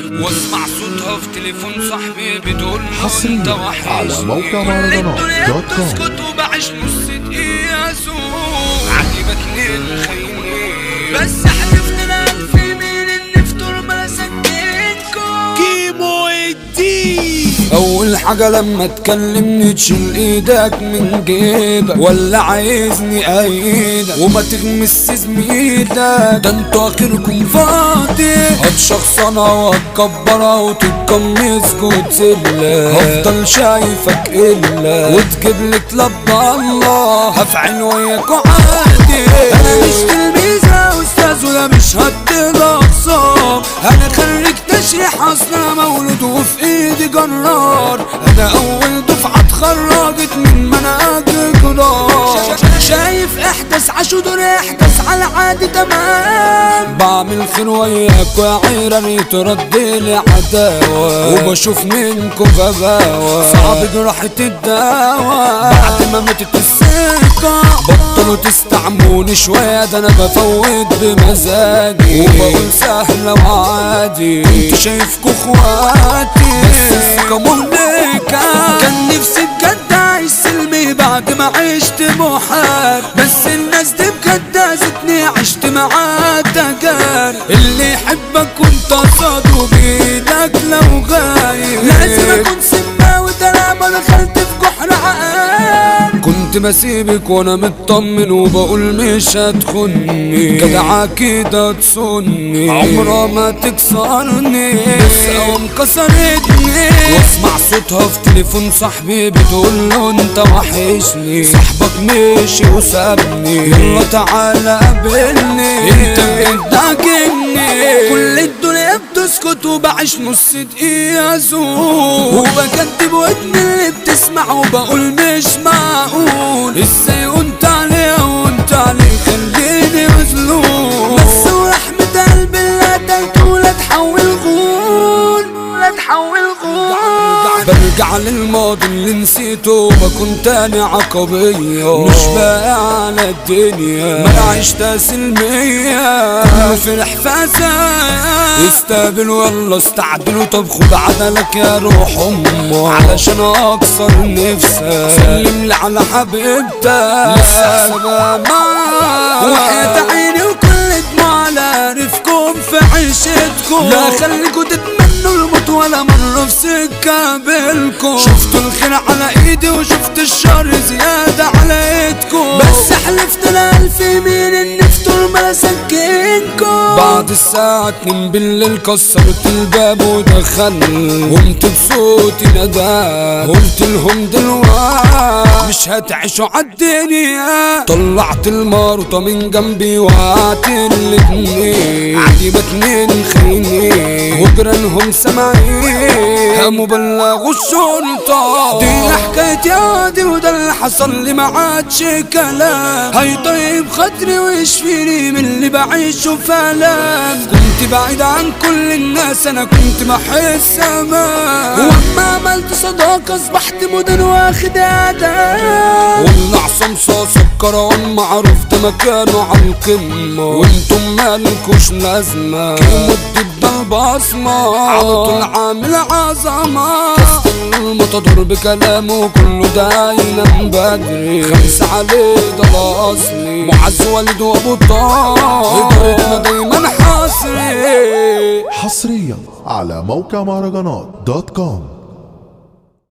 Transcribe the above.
واسمع صوتها في تليفون صاحبي بتقول له حصرياً انت على وحشني موقع مهرجانات الدنيا دوت كوم. بتسكت وبعيش نص دقيقة سوق عجبتني الخيني بس حلفت الان في مين ان في تربة سكنكم كيمو الدين اول حاجة لما تكلمني تشيل ايدك من جيبك ولا عايزني ايدك وما تغمس زميلك ده انتوا اخركم فاضي هتشخصنها وهتكبرها وتتقمص وتسلك هفضل شايفك الا وتجيب لي كلاب الله هفعل وياك عادي انا مش تلميذة استاذ ولا مش هدي اقسام انا خريج تشريح اصلا مولود وفي ايدي جرار انا اول دفعة اتخرجت من منهج جرار شايف احدث عشو دور احدث على عادي تمام بعمل خير وياك وعيرا يترد لي عداوة وبشوف منكم غباوة صعب جراحة الدواء بعد ما ماتت الثقة بطلوا تستعموني شوية ده انا بفوت بمزاجي وبقول سهلة وعادي انتوا شايفكوا اخواتي بس الثقة مهلكة كان نفسي بجد اعيش سلمي بعد ما عشت محال بس الناس دي بجد اذتني عشت معاه تجار اللي يحبك وانت قصاده بايدك لو غايب لازم اكون سماوي طالما دخلت في جحر عقاب كنت بسيبك وانا مطمن وبقول مش هتخني جدعة كده تصني عمرها ما تكسرني بس قوام كسرتني واسمع صوتها في تليفون صاحبي بتقول له انت وحشني صاحبك مشي وسابني يلا تعالى قابلني انت بتضايقني كل الدنيا بتسكت وبعيش نص دقيقة زوق وبكدب ودني اللي بتسمع وبقول مش معقول ازاي وانت عليه وانت عليه خليني مظلوم بس ورحمة قلبي لا تاكل لا تحول غول لا تحول غول برجع للماضي اللي نسيته بكون تاني عقبية مش باقي على الدنيا ما انا عشت سلمية كله في الحفاظة استقبل والله استعدلوا طب خد عدلك يا روح امه علشان اكسر نفسك سلم لي على حبيبتك لسه سبا معاك وحياة عيني وكل دموع على رفكم في عيشتكم لا خليكوا تتمنوا الموت ولا مرة في سكة بالكم شفتوا الخير على ايدي وشفت الشر زيادة على ايدكم بس حلفت الالف يمين ان في تربة سكنكم بعد الساعة اتنين بالليل كسرت الباب ودخلت قمت بصوتي ندى قلت لهم دلوقتي مش هتعيشوا عالدنيا طلعت الماروطة من جنبي وقعت الاتنين عجبتني الخيني وجيرانهم سامعين قاموا بلغوا الشرطة دي حكاية يادي وده اللي حصل لي ما عادش كلام هيطيب خاطري ويشفيني من اللي بعيشه في ألام كنت بعيد عن كل الناس انا كنت بحس امان واما عملت صداقة اصبحت مدن واخد اداب والعصام صاصة الكرام معروف ده مكانه على القمة وانتم مالكوش لازمة كلمة الدب البصمة على طول عامل عظمة المتضر بكلامه كله ده ينام بدري خمسة عليه ده الاصلي معز والد وابو طه ادارتنا دايما حصري حصريا على موقع مهرجانات دوت كوم